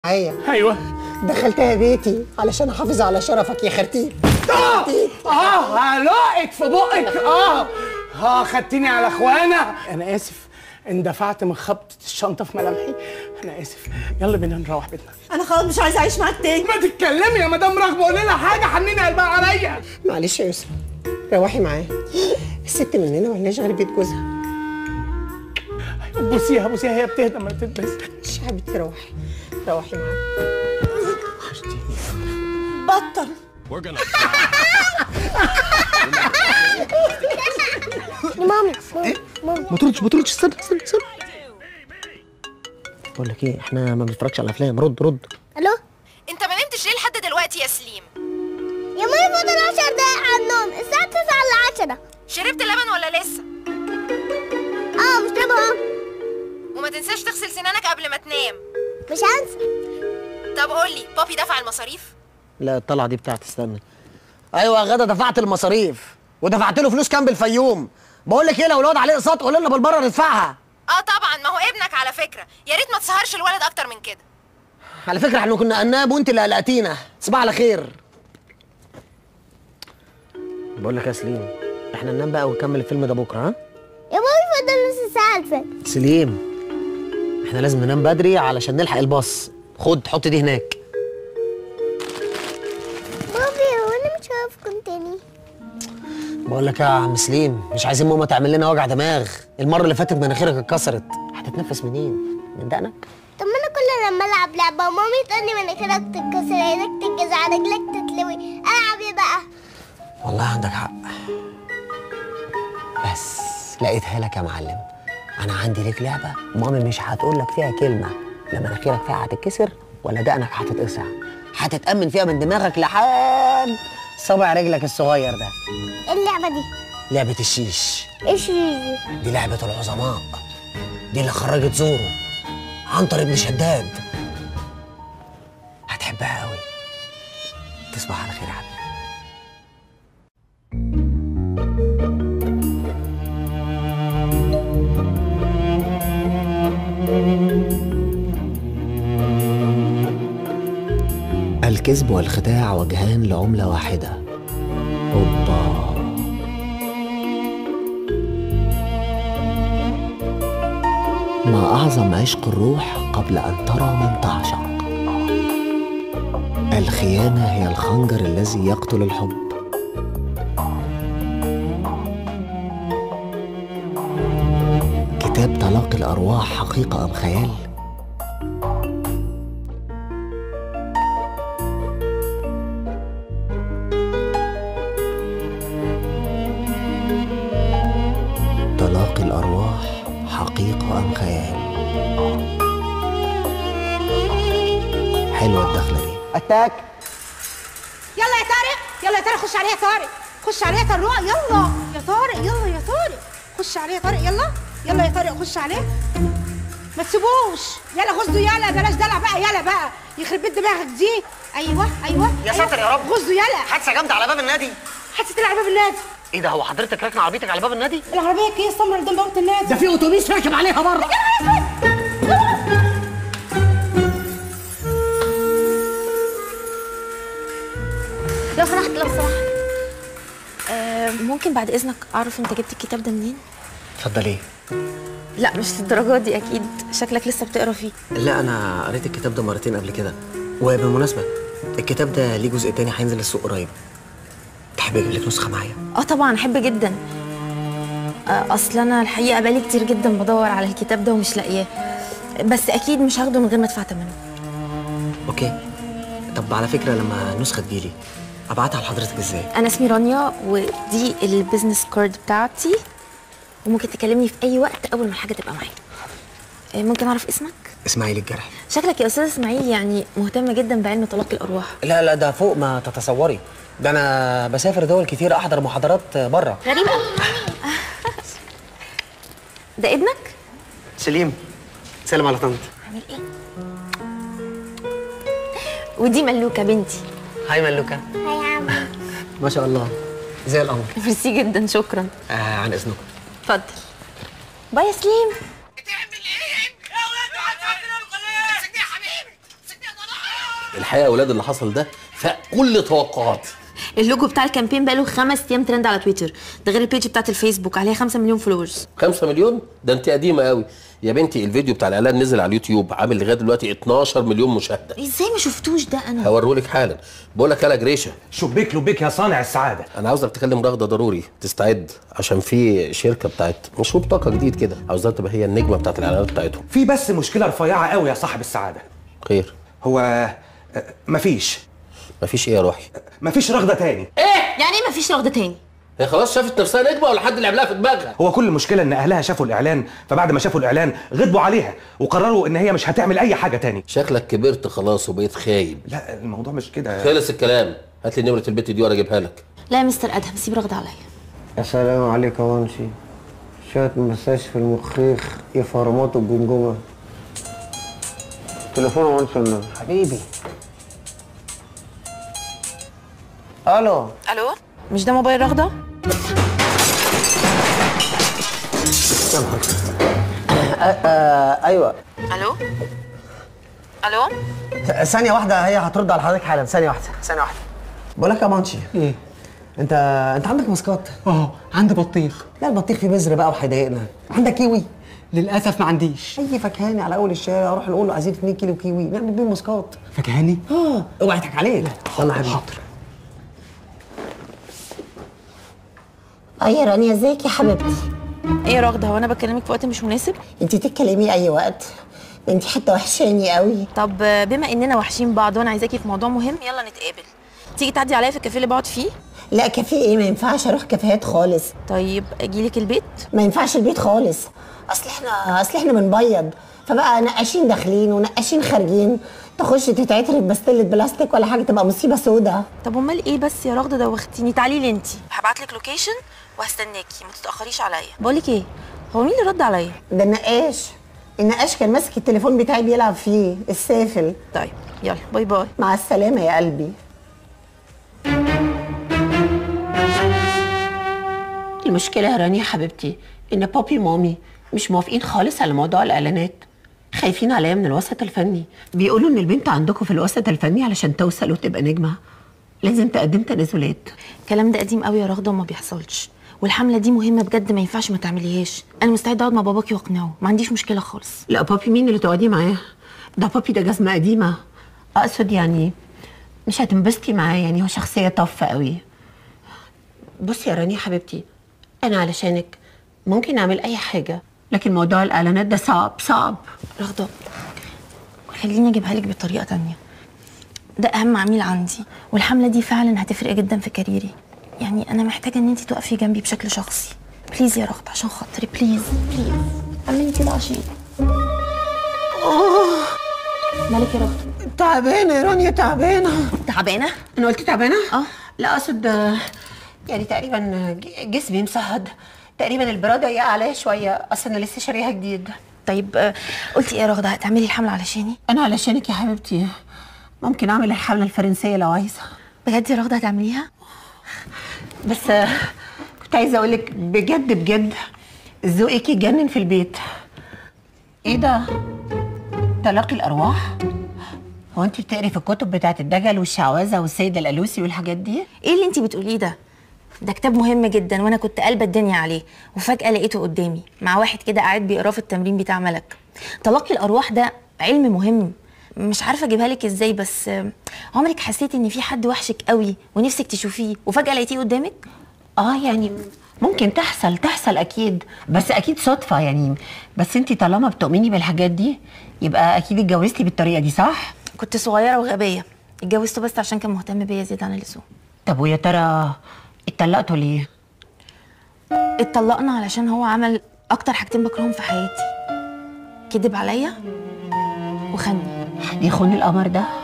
معايا ايوه دخلتها بيتي علشان احافظ على شرفك يا خرتيت اه اه هلقك في بقك اه اه خدتيني على اخوانا انا اسف اندفعت من خبطة الشنطة في ملامحي انا اسف يلا بينا نروح بيتنا انا خلاص مش عايزه اعيش معاك تاني ما تتكلمي يا مدام رغم قولي لها حاجة حنيني قلبها عليا معلش يا يسرا روحي معايا الست مننا ملناش غير بيت جوزها بوسيها بوسيها هي بتهدى ما تتبس مش يا حبيبتي روحي روحي معايا بطل مامي مامي ما تردش ما تردش استنى استنى استنى بقول لك ايه احنا ما بنتفرجش على افلام رد رد الو انت ما نمتش ليه لحد دلوقتي يا سليم يا مامي فاضل 10 دقايق على النوم الساعة 9 الا 10 شربت لبن ولا لسه اه مش كده اهو وما تنساش تغسل سنانك قبل ما تنام مش هنسى طب قولي بابي دفع المصاريف لا الطلعه دي بتاعتي استنى ايوه يا غدا دفعت المصاريف ودفعت له فلوس كام بالفيوم بقول لك ايه لو الواد عليه اقساط قول لنا بالبره ندفعها اه طبعا ما هو ابنك على فكره يا ريت ما تسهرش الولد اكتر من كده على فكره احنا كنا قناب وانت اللي قلقتينا صباح على خير بقول لك يا سليم احنا ننام بقى ونكمل الفيلم ده بكره ها يا مامي فاضل نص ساعة الفجر سليم احنا لازم ننام بدري علشان نلحق الباص خد حط دي هناك بابي هو انا مش هشوفكم تاني بقول لك يا عم سليم مش عايزين ماما تعمل لنا وجع دماغ المره اللي فاتت مناخيرك اتكسرت هتتنفس منين من دقنك طب ما انا كل لما العب لعبة ومامي تقول لي مناخيرك تتكسر عينك تتجزع رجلك تتلوي العب ايه بقى والله عندك حق بس لقيتها لك يا معلم انا عندي ليك لعبه مامي مش هتقول لك فيها كلمه لا مناخيرك فيها هتتكسر ولا دقنك هتتقطع هتتامن فيها من دماغك لحد صابع رجلك الصغير ده ايه اللعبة دي لعبه الشيش ايش دي دي لعبه العظماء دي اللي خرجت زورو عنتر ابن شداد هتحبها قوي تصبح على خير يا حبيبي الكذب والخداع وجهان لعملة واحدة أوبا ما أعظم عشق الروح قبل أن ترى من تعشق الخيانة هي الخنجر الذي يقتل الحب كتاب تلاقي الأرواح حقيقة أم خيال؟ تلاقي الأرواح حقيقة أم خيال؟ حلوة الدخلة دي أتاك يلا يا طارق يلا يا طارق خش عليها يا طارق خش عليها يا طارق يلا يا طارق يلا يا طارق خش عليها يا طارق يلا يلا يا طارق خش عليه ما تسيبوش يلا غزوا يلا بلاش دلع بقى يلا بقى يخرب بيت دماغك دي ايوه ايوه يا أيوة. ساتر يا رب. غزوا يلا حادثة جامدة على باب النادي حادثه تلعب باب النادي إيه ده هو حضرتك راكنة عربيتك على باب النادي؟ العربيه كيس سمر قدام بوابه النادي ده في اتوبيس راكب عليها بره لو سمحت لو سمحت آه ممكن بعد اذنك اعرف انت جبت الكتاب ده منين اتفضلي لا مش للدرجه دي اكيد شكلك لسه بتقرا فيه لا أنا قريت الكتاب ده مرتين قبل كده وبالمناسبة الكتاب ده ليه جزء تاني هينزل السوق قريب تحب أجيب لك نسخة معايا؟ اه طبعا احب جدا آه اصل انا الحقيقه بقالي كتير جدا بدور على الكتاب ده ومش لاقياه بس اكيد مش هاخده من غير ما ادفع ثمنه أوكي طب على فكرة لما النسخة تجيلي أبعتها لحضرتك إزاي؟ انا اسمي رانيا ودي البيزنس كارد بتاعتي وممكن تكلمني في اي وقت اول ما الحاجه تبقى معايا آه، ممكن اعرف اسمك إسماعيل الجرحي شكلك يا استاذ اسماعيل يعني مهتم جدا بعلم تلقي الارواح لا لا ده فوق ما تتصوري ده أنا بسافر دول كتير أحضر محاضرات بره غريب قوي ده ابنك سليم سلم على طنط عامل ايه ودي ملوكه بنتي هاي ملوكة هاي يا عم ما شاء الله زي القمر ميرسي جدا شكرا آه عن إذنكم اتفضل باي يا سليم تعمل ايه يا ولاد مسكني يا حبيبي مسكني يا الحقيقه يا اولاد اللي حصل ده فكل توقعاتي اللوجو بتاع الكامبين بقاله خمس ايام ترند على تويتر ده غير البيج بتاعت الفيسبوك عليها 5 مليون فولورز 5 مليون ده انت قديمه قوي يا بنتي الفيديو بتاع الاعلان نزل على اليوتيوب عامل لغايه دلوقتي 12 مليون مشاهده ازاي ما شفتوش ده انا هوريهولك حالا بقول لك يالا جريشه شبيك لبيك يا صانع السعاده انا عاوزك تكلم رغده ضروري تستعد عشان في شركه بتاعت مشروب طاقه جديد كده عاوزاها تبقى هي النجمه بتاعت الاعلانات بتاعتهم في بس مشكله رفيعه قوي يا صاحب السعاده خير هو آه، مفيش مفيش ايه يا روحي مفيش رغده تاني يعني ايه مفيش رغده تاني هي خلاص شافت نفسها نجمه ولا حد اللي عملها في دماغها هو كل المشكله ان اهلها شافوا الاعلان فبعد ما شافوا الاعلان غضبوا عليها وقرروا ان هي مش هتعمل اي حاجه تاني شكلك كبرت خلاص وبقيت خايب لا الموضوع مش كده خلص الكلام هات لي نمره البت دي وانا اجيبها لك لا يا مستر ادهم سيب رغده عليا السلام عليكم يا وانشي شوية مساج في المخيخ يفرمطوا الجمجمة تليفون وانشي النبي حبيبي الو الو مش ده موبايل رغده آه ايوه الو الو ثانية واحدة هي هترد على حضرتك حالا ثانية واحدة ثانية واحدة بقول لك يا مانشي ايه انت انت عندك ماسكات اه عندي بطيخ لا البطيخ فيه بذر بقى وهيضايقنا عندك كيوي للاسف ما عنديش اي فكهاني على اول الشارع اروح نقول له عايزين 2 كيلو كيوي نعمل بيه ماسكات فاكهاني اه اوعى يضحك عليك يلا يا حبيبي حاضر اه يا رانيا ازيك يا حبيبتي ايه يا رغده هو انا بكلمك في وقت مش مناسب انت تتكلمي اي وقت انت حتى وحشاني قوي طب بما اننا وحشين بعض وانا عايزاكي في موضوع مهم يلا نتقابل تيجي تعدي عليا في الكافيه اللي بقعد فيه لا كافيه ايه ما ينفعش اروح كافيهات خالص طيب اجيلك البيت ما ينفعش البيت خالص اصل احنا اصل احنا بنبيض فبقى نقاشين داخلين ونقاشين خارجين تخش تتعترك بستله بلاستيك ولا حاجه تبقى مصيبه سودا طب امال ايه بس يا رغده دوختيني تعالي لي انت هبعت لك لوكيشن وهستناكي ما تتاخريش عليا بقول لك ايه هو مين اللي رد عليا ده النقاش النقاش كان ماسك التليفون بتاعي بيلعب فيه السافل طيب يلا باي باي مع السلامه يا قلبي المشكلة يا رانيا حبيبتي إن بابي ومامي مش موافقين خالص على موضوع الإعلانات خايفين عليا من الوسط الفني بيقولوا إن البنت عندكم في الوسط الفني علشان توصل وتبقى نجمة لازم تقدم تنازلات الكلام ده قديم قوي يا رغده وما بيحصلش والحمله دي مهمه بجد ما ينفعش ما تعمليهاش انا مستعده اقعد مع باباكي واقنعه ما عنديش مشكله خالص لا بابي مين اللي تقعدي معاه ده بابي ده جزمة قديمة أقصد يعني مش هتنبسطي معاه يعني هو شخصية طفة قوي بصي يا رانيا حبيبتي أنا علشانك ممكن أعمل أي حاجة لكن موضوع الإعلانات ده صعب صعب رغده خليني اجيبها لك بطريقه تانية ده اهم عميل عندي والحمله دي فعلا هتفرق جدا في كاريري يعني انا محتاجه ان انت تقفي جنبي بشكل شخصي بليز يا رغده عشان خاطري بليز بليز اعملي كده عشان مالك يا رغده تعبانة يا رانيا تعبانة تعبانه أنا قلت تعبانة؟ اه لا أقصد آه، يعني تقريبا ج- جسمي مصهد تقريبا البرادة ضيقة عليا شوية أصل أنا لسه شاريها جديد طيب آه، قلتي ايه يا رغده هتعملي الحمله علشاني أنا علشانك يا حبيبتي ممكن أعمل الحملة الفرنسية لو عايزة بجد يا رغده هتعمليها بس آه، كنت عايزة أقولك بجد بجد ذوقك يجنن في البيت إيه ده؟ تلاقي الأرواح؟ هو أنت بتقري في الكتب بتاعت الدجل والشعوذة والسيدة الألوسي والحاجات دي؟ ايه اللي انت بتقوليه ده ده كتاب مهم جدا وانا كنت قلبة الدنيا عليه وفجأة لقيته قدامي مع واحد كده قاعد بيقراه في التمرين بتاع ملك تلقي الارواح ده علم مهم مش عارفه اجيبها لك ازاي بس آه، عمرك حسيتي ان في حد وحشك قوي ونفسك تشوفيه وفجأة لقيتيه قدامك اه يعني ممكن تحصل تحصل اكيد بس اكيد صدفه يعني بس انت طالما بتؤمني بالحاجات دي يبقى اكيد اتجوزتي بالطريقه دي صح كنت صغيره وغبيه اتجوزته بس عشان كان مهتم بيا زياده عن اللزوم طب ويا ترى اتطلقتوا ليه اتطلقنا علشان هو عمل اكتر حاجتين بكرههم في حياتي كذب عليا وخني يخون القمر ده